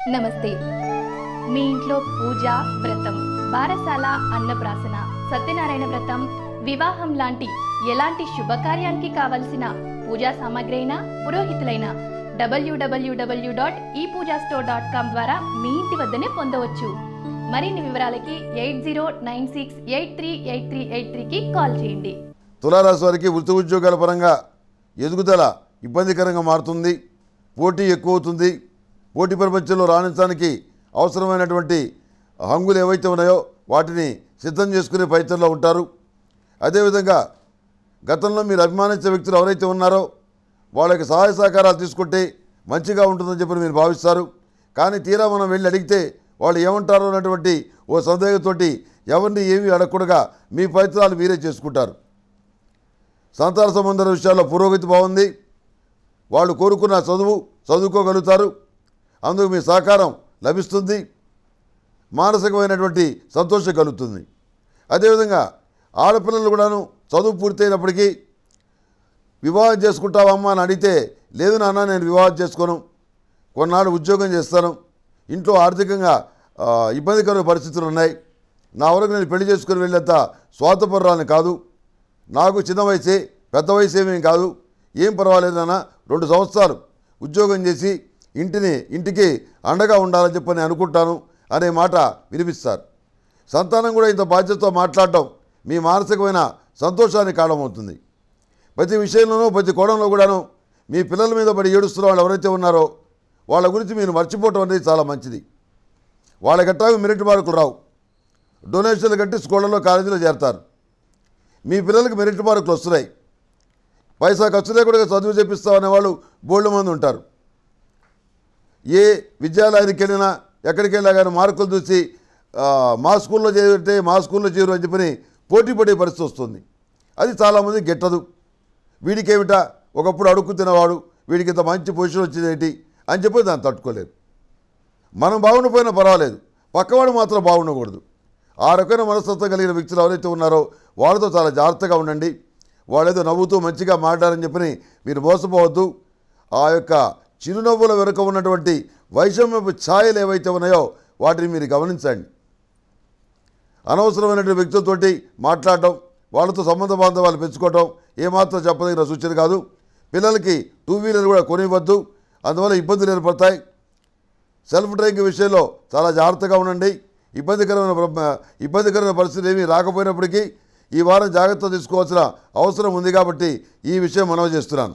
నమస్తే మీ ఇంట్లో పూజ వ్రతం బారసాల అన్నప్రాసన సత్యనారాయణ వ్రతం వివాహం లాంటి ఎలాంటి శుభకార్యానికి కావలసిన పూజా సామాగ్రి అయినా పురోహితులైన డబ్ల్యూడబ్ల్యూడబ్ల్యూ డాట్ ఈ పూజా స్టోర్ డాట్ కామ్ ద్వారా మీ ఇంటి వద్దనే పొందవచ్చు మరిన్ని వివరాలకి eight zero nine six eight three eight three eight త్రీకి కాల్ చేయండి తులారాశి వారికి వృత్తి ఉద్యోగాల పరంగా ఎదుగుదల ఇబ్బందికరంగా మారుతుంది పోటీ ఎక్కువ అవుతుంది పోటీ ప్రపంచంలో రాణించడానికి అవసరమైనటువంటి హంగులు ఏవైతే ఉన్నాయో వాటిని సిద్ధం చేసుకునే ప్రయత్నంలో ఉంటారు అదేవిధంగా గతంలో మీరు అభిమానించే వ్యక్తులు ఎవరైతే ఉన్నారో వాళ్ళకి సహాయ సహకారాలు తీసుకుంటే మంచిగా ఉంటుందని చెప్పి మీరు భావిస్తారు కానీ తీరా మనం వెళ్ళి అడిగితే వాళ్ళు ఏమంటారో అన్నటువంటి ఓ సందేహంతోటి ఎవరిని ఏమీ అడగకూడగా మీ ప్రయత్నాలు మీరే చేసుకుంటారు సంతాన సంబంధాల విషయాల్లో పురోగతి బాగుంది వాళ్ళు కోరుకున్న చదువు చదువుకోగలుగుతారు అందుకు మీ సహకారం లభిస్తుంది మానసికమైనటువంటి సంతోషం కలుగుతుంది అదేవిధంగా ఆడపిల్లలు కూడాను చదువు పూర్తయినప్పటికీ వివాహం చేసుకుంటావమ్మా అని అడిగితే లేదు నాన్న నేను వివాహం చేసుకోను కొన్నాళ్ళు ఉద్యోగం చేస్తాను ఇంట్లో ఆర్థికంగా ఆ, ఇబ్బందికరమైన పరిస్థితులు ఉన్నాయి నా వరకు నేను పెళ్లి చేసుకుని వెళ్ళేంత స్వార్థపరురాలని కాదు నాకు చిన్న వయసే పెద్ద వయసు ఏమేం కాదు ఏం పర్వాలేదు నాన్న రెండు సంవత్సరాలు ఉద్యోగం చేసి ఇంటిని ఇంటికి అండగా ఉండాలని చెప్పి నేను అనుకుంటాను అనే మాట వినిపిస్తారు సంతానం కూడా ఇంత బాధ్యతతో మాట్లాడటం మీ మానసికమైన సంతోషానికి కారణమవుతుంది ప్రతి విషయంలోనూ ప్రతి కోణంలో కూడాను మీ పిల్లల మీద పడి ఏడుస్తున్న వాళ్ళు ఎవరైతే ఉన్నారో వాళ్ళ గురించి మీరు మర్చిపోవటం అనేది చాలా మంచిది వాళ్ళ గట్టాగా మెరిట్ మార్కులు రావు డొనేషన్లు కట్టి స్కూళ్ళలో కాలేజీలో చేరతారు మీ పిల్లలకి మెరిట్ మార్కులు వస్తున్నాయి పైసా ఖర్చు లేకుండా చదువు చెప్పిస్తామనే వాళ్ళు బోల్డ్ మంది ఉంటారు ఏ విద్యాలయానికి వెళ్ళినా ఎక్కడికి వెళ్ళినా కానీ మార్కులు చూసి ఆ, మా స్కూల్లో చేరితే మా స్కూల్లో చేరు అని చెప్పని పోటీ పడే పరిస్థితి వస్తుంది అది చాలామంది గెట్టదు వీడికేమిట ఒకప్పుడు అడుక్కు తినవాడు వీడికి ఇంత మంచి పొజిషన్ వచ్చింది ఏంటి అని చెప్పి దాన్ని తట్టుకోలేరు మనం బాగుండిపోయినా పర్వాలేదు పక్కవాడు మాత్రం బాగుండకూడదు ఆ రకమైన మనస్తత్వం కలిగిన వ్యక్తులు ఎవరైతే ఉన్నారో వాళ్ళతో చాలా జాగ్రత్తగా ఉండండి వాళ్ళేదో నవ్వుతూ మంచిగా మాట్లాడని చెప్పని మీరు మోసపోవద్దు ఆ యొక్క చిరునవ్వుల వెనుక ఉన్నటువంటి వైషమ్యపు ఛాయలు ఏవైతే ఉన్నాయో వాటిని మీరు గమనించండి అనవసరమైనటువంటి వ్యక్తులతోటి మాట్లాడటం వాళ్ళతో సంబంధ బాంధవాలు పెంచుకోవటం ఏమాత్రం చెప్పదగిన సూచన కాదు పిల్లలకి టూ వీలర్ కూడా కొనివ్వద్దు అందువల్ల ఇబ్బందులు ఏర్పడతాయి సెల్ఫ్ డ్రైవింగ్ విషయంలో చాలా జాగ్రత్తగా ఉండండి ఇబ్బందికరమైన ప్ర- ఇబ్బందికరమైన పరిస్థితి ఏమీ రాకపోయినప్పటికీ ఈ వారం జాగ్రత్త తీసుకోవాల్సిన అవసరం ఉంది కాబట్టి ఈ విషయం మనవి చేస్తున్నాను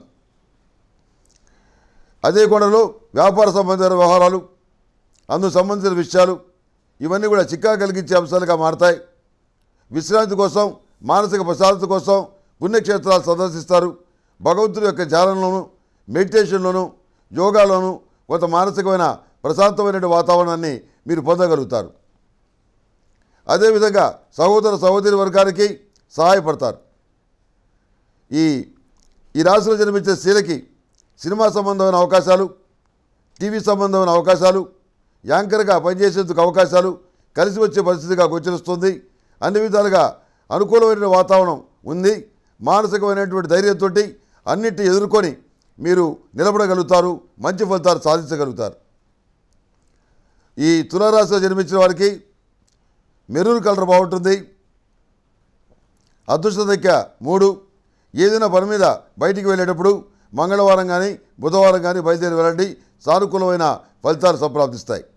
అదే కోణంలో వ్యాపార సంబంధించిన వ్యవహారాలు అందుకు సంబంధించిన విషయాలు ఇవన్నీ కూడా చిక్కా కలిగించే అంశాలుగా మారతాయి విశ్రాంతి కోసం మానసిక ప్రశాంతత కోసం పుణ్యక్షేత్రాలు సందర్శిస్తారు భగవంతుడి యొక్క ధ్యానంలోను మెడిటేషన్లోను యోగాలోను కొంత మానసికమైన ప్రశాంతమైన వాతావరణాన్ని మీరు పొందగలుగుతారు అదేవిధంగా సహోదర సహోదరి వర్గానికి సహాయపడతారు ఈ ఈ రాశిలో జన్మించే స్త్రీలకి సినిమా సంబంధమైన అవకాశాలు టీవీ సంబంధమైన అవకాశాలు యాంకర్గా పనిచేసేందుకు అవకాశాలు కలిసి వచ్చే పరిస్థితిగా గోచరిస్తుంది అన్ని విధాలుగా అనుకూలమైన వాతావరణం ఉంది మానసికమైనటువంటి ధైర్యంతో అన్నిటిని ఎదుర్కొని మీరు నిలబడగలుగుతారు మంచి ఫలితాలు సాధించగలుగుతారు ఈ తులారాశిలో జన్మించిన వారికి మెరూన్ కలర్ బాగుంటుంది అదృష్ట సంఖ్య మూడు ఏదైనా పని మీద బయటికి వెళ్ళేటప్పుడు మంగళవారం కానీ బుధవారం కానీ బయలుదేరి వెళ్ళండి సానుకూలమైన ఫలితాలు సంప్రాప్తిస్తాయి